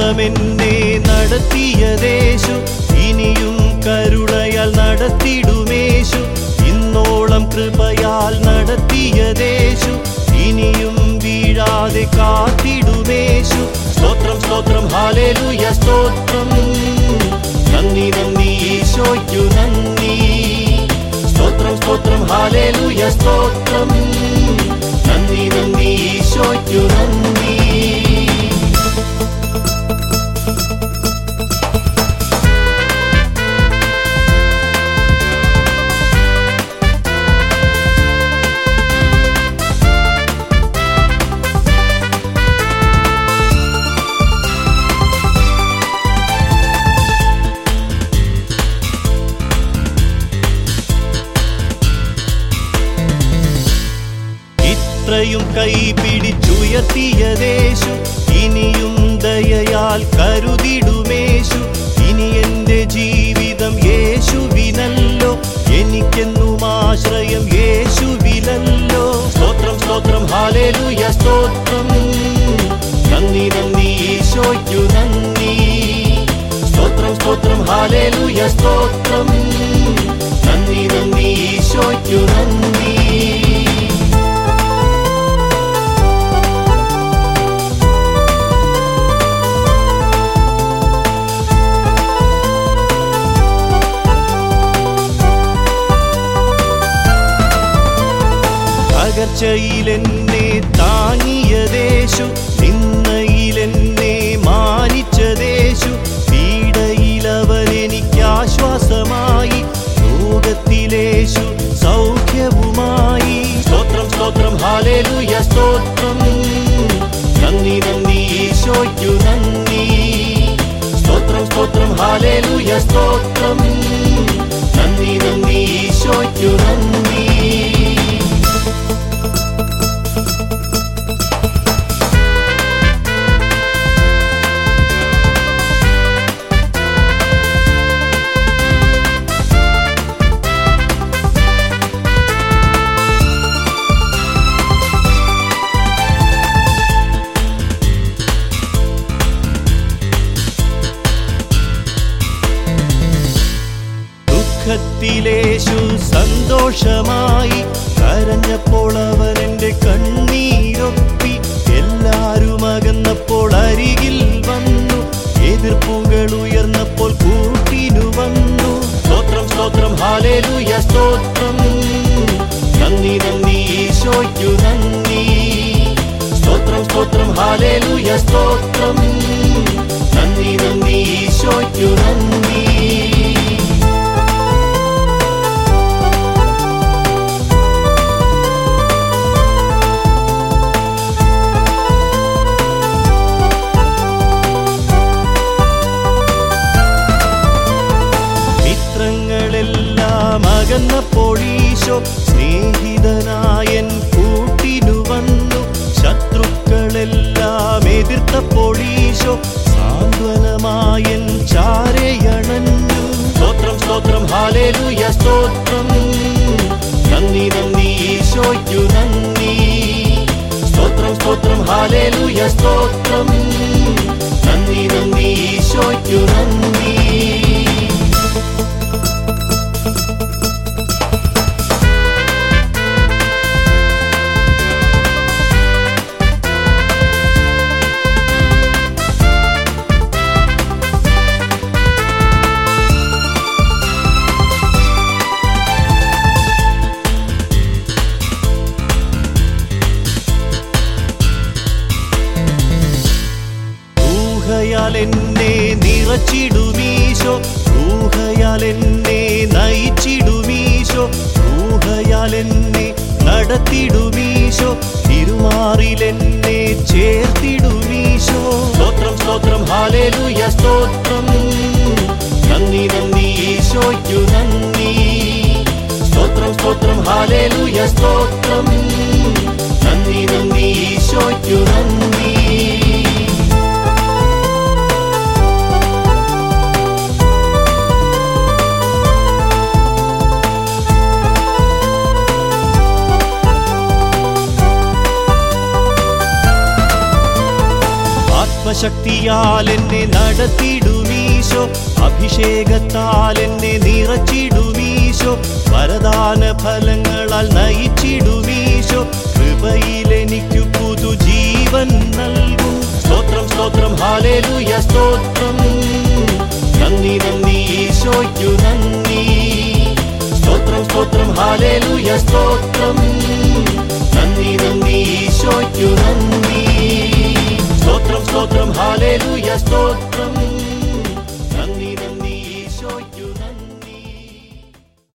ഇന്നോളമെന്നെ നടത്തിയതേശു ഇനിയും കരുണയാൽ നടത്തിടുമേശു ഇന്നോളം കൃപയാൽ നടത്തിയതേശു ഇനിയും വീഴാതെ കാത്തിടുമേശു സ്തോത്രം സ്തോത്രം ഹാലേലുയ സ്തോത്രം നന്ദി നന്ദി ഈശോയ്ക്കു നന്ദി സ്തോത്രം സ്തോത്രം ഹാലേലുയ സ്തോത്രം നന്ദി നന്ദി ഈശോയ്ക്കു നന്ദി ഇത്രയും കൈ പിടിച്ചുയർത്തിയതേശു ഇനിയും ദയയാൽ കരുതിടുമേശു ഇനി എന്റെ ജീവിതം യേശുവിനല്ലോ എനിക്കെന്നും ആശ്രയം യേശുവിനല്ലോ സ്തോത്രം സ്തോത്രം ഹാലേലുയ സ്തോത്രം നന്ദി നന്ദി ഈശോയ്ക്കു നന്ദി സ്തോത്രം സ്തോത്രം ഹാലേലുയ സ്തോത്രം നന്ദി നന്ദി ഈശോയ്ക്കു നന്ദി തകർച്ചയിലെന്നെ താങ്ങിയതേശു നിന്നയിലെന്നെ മാനിച്ചതേശു പീഡയിലവൻ എനിക്ക് ആശ്വാസമായി ലോകത്തിലേശു സൗഖ്യവുമായി സ്തോത്രം സ്തോത്രം ഹാലേലുയ സ്തോത്രം നന്ദി നന്ദി ഈശോയ്ക്കു നന്ദി സ്തോത്രം സ്തോത്രം ഹാലേലുയ സ്തോത്രം നന്ദി നന്ദി ഈശോയ്ക്കു നന്ദി ദുഃഖത്തിലേശു സന്തോഷമായി കരഞ്ഞപ്പോൾ അവൻ എൻ്റെ കണ്ണീരൊപ്പി എല്ലാരും അകന്നപ്പോൾ അരികിൽ വന്നു എതിർപ്പുകൾ ഉയർന്നപ്പോൾ കൂട്ടിനു വന്നു സ്തോത്രം സ്തോത്രം ഹാലേലുയ സ്തോത്രം നന്ദി നന്ദി ഈശോയ്ക്കു നന്ദി സ്തോത്രം സ്തോത്രം ഹാലേലുയ സ്തോത്രം നന്ദി നന്ദി ഈശോയ്ക്കു നന്ദി മിത്രങ്ങളെല്ലാം അകന്നപ്പോൾ ഈശോ സ്നേഹിതനായൻ കൂട്ടിനു വന്നു ശത്രുക്കളെല്ലാം എതിർത്തപ്പോൾ ഈശോ സാന്ത്വനമായൻ ചാരയണഞ്ഞു സ്തോത്രം സ്തോത്രം ഹാലേലുയ സ്തോത്രം നന്ദി നന്ദി ഈശോയ്ക്കു നന്ദി സ്തോത്രം സ്തോത്രം ഹാലേലുയ സ്തോത്രം നന്ദി നന്ദി ഈശോയ്ക്കു നന്ദി ൂഹയാൽ എന്നെ നിറച്ചിടുമീശോ ൂഹയാൽ എന്നെ നയിച്ചിടുമീശോ ൂഹയാൽ എന്നെ നടത്തിടുമീശോ തിരുമാറിൽ എന്നെ ചേർത്തിടുമീശോ സ്തോത്രം സ്തോത്രം ഹാലേലുയ സ്തോത്രം നന്ദി നന്ദി ഈശോയ്ക്കു നന്ദി സ്തോത്രം സ്തോത്രം ഹാലേലുയ സ്തോത്രം നന്ദി നന്ദി ഈശോയ്ക്കു നന്ദി ആത്മശക്തി ശക്തിയാൽ എന്നെ നടത്തിടുമീശോ അഭിഷേകത്താൽ എന്നെ നിറച്ചിടുമീശോ വരദാന ഫലങ്ങളാൽ നയിച്ചിടുമീശോ കൃപയിൽ എനിക്ക് പുതുജീവൻ നൽകും സ്തോത്രം സ്തോത്രം ഹാലേലുയ സ്തോത്രം നന്ദി നന്ദി ഈശോയ്ക്കു നന്ദി സ്തോത്രം സ്തോത്രം ഹാലേലുയ സ്തോത്രം നന്ദി നന്ദി ഈശോയ്ക്കു നന്ദി സ്തോത്രം സ്തോത്രം ഹാലേലുയ സ്തോത്രം